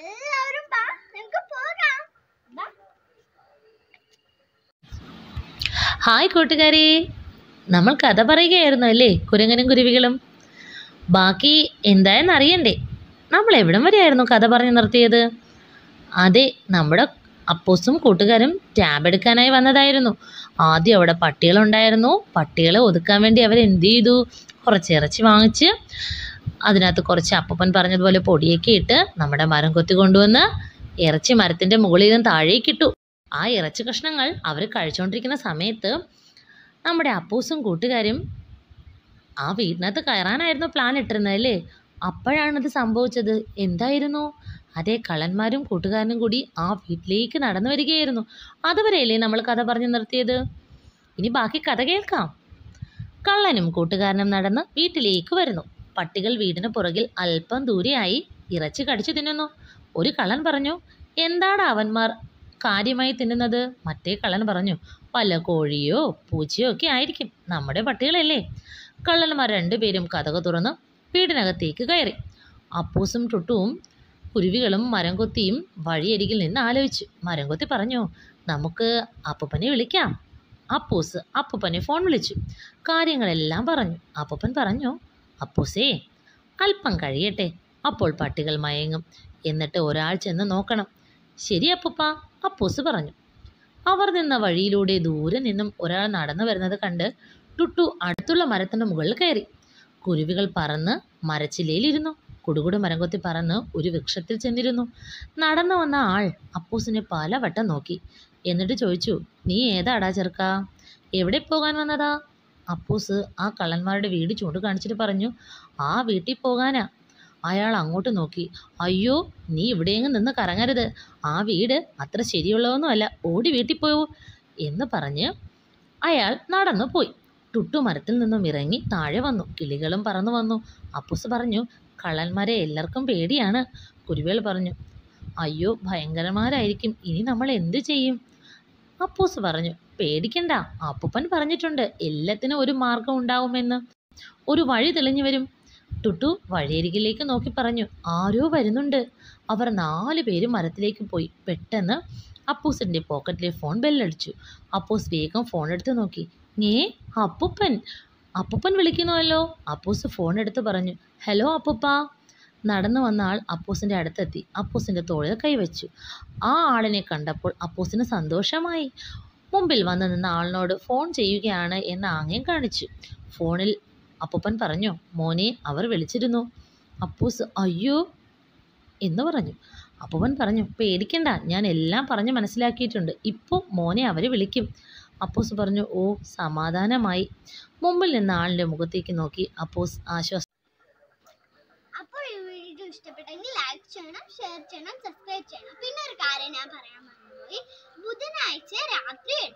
എല്ലാവരും വാ നമുക്ക് പോകാം വാ. ഹായ് കൂട്ടുകാരെ നമ്മൾ കഥ പറയുകയായിരുന്നു അല്ലേ കുരങ്ങനും കുരുവികളും ബാക്കി എന്തായെന്ന് അറിയണ്ടേ നമ്മൾ എവിടം വരെയായിരുന്നു കഥ പറഞ്ഞു നിർത്തിയത് അതെ നമ്മുടെ അപ്പൂസും കൂട്ടുകാരും ടാബ് എടുക്കാനായി വന്നതായിരുന്നു ആദ്യം അവിടെ പട്ടികളുണ്ടായിരുന്നു പട്ടികളെ ഒതുക്കാൻ വേണ്ടി അവർ എന്ത് ചെയ്തു കുറച്ച് ഇറച്ചി വാങ്ങിച്ച് അതിനകത്ത് കുറച്ച് അപ്പൂപ്പൻ പറഞ്ഞതുപോലെ പൊടിയൊക്കെ ഇട്ട് നമ്മുടെ മരം കൊത്തി കൊണ്ടുവന്ന് ഇറച്ചി മരത്തിൻ്റെ മുകളിൽ നിന്ന് താഴേക്ക് ഇട്ടു ആ ഇറച്ചി കഷ്ണങ്ങൾ അവർ കഴിച്ചുകൊണ്ടിരിക്കുന്ന സമയത്ത് നമ്മുടെ അപ്പൂസും കൂട്ടുകാരും ആ വീടിനകത്ത് കയറാനായിരുന്നു പ്ലാൻ ഇട്ടിരുന്നത് അല്ലേ അപ്പോഴാണിത് സംഭവിച്ചത് എന്തായിരുന്നു അതേ കള്ളന്മാരും കൂട്ടുകാരനും കൂടി ആ വീട്ടിലേക്ക് നടന്നു വരികയായിരുന്നു അതുവരെയല്ലേ നമ്മൾ കഥ പറഞ്ഞു നിർത്തിയത് ഇനി ബാക്കി കഥ കേൾക്കാം കള്ളനും കൂട്ടുകാരനും നടന്ന് വീട്ടിലേക്ക് വരുന്നു പട്ടികൾ വീടിന് പുറകിൽ അല്പം ദൂരെയായി ഇറച്ചി കടിച്ചു തിന്നുന്നു ഒരു കള്ളൻ പറഞ്ഞു എന്താണ് അവന്മാർ കാര്യമായി തിന്നുന്നത് മറ്റേ കള്ളൻ പറഞ്ഞു വല്ല കോഴിയോ പൂച്ചയോ ഒക്കെ ആയിരിക്കും നമ്മുടെ പട്ടികളല്ലേ കള്ളന്മാർ രണ്ടുപേരും കഥക തുറന്ന് വീടിനകത്തേക്ക് കയറി അപ്പൂസും ടുട്ടുവും കുരുവികളും മരം കൊത്തിയും വഴിയരികിൽ നിന്ന് ആലോചിച്ചു മരം കൊത്തി പറഞ്ഞു നമുക്ക് അപ്പൂപ്പനെ വിളിക്കാം അപ്പൂസ് അപ്പൂപ്പനെ ഫോൺ വിളിച്ചു കാര്യങ്ങളെല്ലാം പറഞ്ഞു അപ്പൂപ്പൻ പറഞ്ഞു അപ്പൂസേ അല്പം കഴിയട്ടെ അപ്പോൾ പട്ടികൾ മയങ്ങും എന്നിട്ട് ഒരാൾ ചെന്ന് നോക്കണം ശരി അപ്പൂപ്പ അപ്പൂസ് പറഞ്ഞു അവർ നിന്ന വഴിയിലൂടെ ദൂരെ നിന്നും ഒരാൾ നടന്നു വരുന്നത് കണ്ട് ടുട്ടു അടുത്തുള്ള മരത്തിൻ്റെ മുകളിൽ കയറി കുരുവികൾ പറന്ന് മരച്ചില്ലയിലിരുന്നു കുടുകുടു മരം കൊത്തി പറന്ന് ഒരു വൃക്ഷത്തിൽ ചെന്നിരുന്നു നടന്നു വന്ന ആൾ അപ്പൂസിനെ പലവട്ടം നോക്കി എന്നിട്ട് ചോദിച്ചു നീ ഏതാടാ ചെറുക്കാ എവിടെ പോകാൻ വന്നതാ അപ്പൂസ് ആ കള്ളന്മാരുടെ വീട് ചൂണ്ടിക്കാണിച്ചിട്ട് പറഞ്ഞു ആ വീട്ടിൽ പോകാനാ അയാൾ അങ്ങോട്ട് നോക്കി അയ്യോ നീ ഇവിടെയെങ്ങും നിന്ന് കറങ്ങരുത് ആ വീട് അത്ര ശരിയുള്ളതൊന്നുമല്ല ഓടി വീട്ടിൽ പോവൂ എന്ന് പറഞ്ഞ് അയാൾ നടന്നു പോയി ടുട്ടു മരത്തിൽ നിന്നും ഇറങ്ങി താഴെ വന്നു കിളികളും പറന്നു വന്നു അപ്പൂസ് പറഞ്ഞു കള്ളന്മാരെ എല്ലാവർക്കും പേടിയാണ് കുരുവികൾ പറഞ്ഞു അയ്യോ ഭയങ്കരന്മാരായിരിക്കും ഇനി നമ്മൾ എന്ത് ചെയ്യും അപ്പൂസ് പറഞ്ഞു പേടിക്കണ്ട അപ്പൂപ്പൻ പറഞ്ഞിട്ടുണ്ട് എല്ലാത്തിനും ഒരു മാർഗം ഉണ്ടാവുമെന്ന് ഒരു വഴി തെളിഞ്ഞു വരും ടുട്ടു വഴിയരികിലേക്ക് നോക്കി പറഞ്ഞു ആരോ വരുന്നുണ്ട് അവർ നാല് പേര് മരത്തിലേക്ക് പോയി പെട്ടെന്ന് അപ്പൂസിൻ്റെ പോക്കറ്റിലെ ഫോൺ ബെല്ലടിച്ചു അപ്പൂസ് വേഗം ഫോൺ എടുത്ത് നോക്കി ഞേ അപ്പൂപ്പൻ അപ്പൂപ്പൻ വിളിക്കുന്നുവല്ലോ അപ്പൂസ് ഫോൺ എടുത്ത് പറഞ്ഞു ഹലോ അപ്പൂപ്പ നടന്നു വന്ന ആൾ അപ്പൂസിൻ്റെ അടുത്തെത്തി അപ്പൂസിൻ്റെ തോളിൽ കൈവച്ചു ആ ആളിനെ കണ്ടപ്പോൾ അപ്പൂസിന് സന്തോഷമായി മുമ്പിൽ വന്ന് നിന്ന ആളിനോട് ഫോൺ ചെയ്യുകയാണ് എന്ന് ആംഗ്യം കാണിച്ചു ഫോണിൽ അപ്പൂപ്പൻ പറഞ്ഞു മോനെ അവർ വിളിച്ചിരുന്നു അപ്പൂസ് അയ്യോ എന്ന് പറഞ്ഞു അപ്പൂപ്പൻ പറഞ്ഞു പേടിക്കണ്ട ഞാൻ എല്ലാം പറഞ്ഞ് മനസ്സിലാക്കിയിട്ടുണ്ട് ഇപ്പോൾ മോനെ അവർ വിളിക്കും അപ്പൂസ് പറഞ്ഞു ഓ സമാധാനമായി മുമ്പിൽ നിന്ന ആളിൻ്റെ മുഖത്തേക്ക് നോക്കി അപ്പൂസ് ആശ്വാസം അപ്പോൾ ഈ വീഡിയോ ഇഷ്ടപ്പെട്ടെങ്കിൽ ലൈക്ക് ചെയ്യണം ഷെയർ ചെയ്യണം സബ്സ്ക്രൈബ് ചെയ്യണം പിന്നെ ഒരു കാര്യം ഞാൻ പറയാൻ മറന്നുപോയി ബുധനാഴ്ച രാത്രി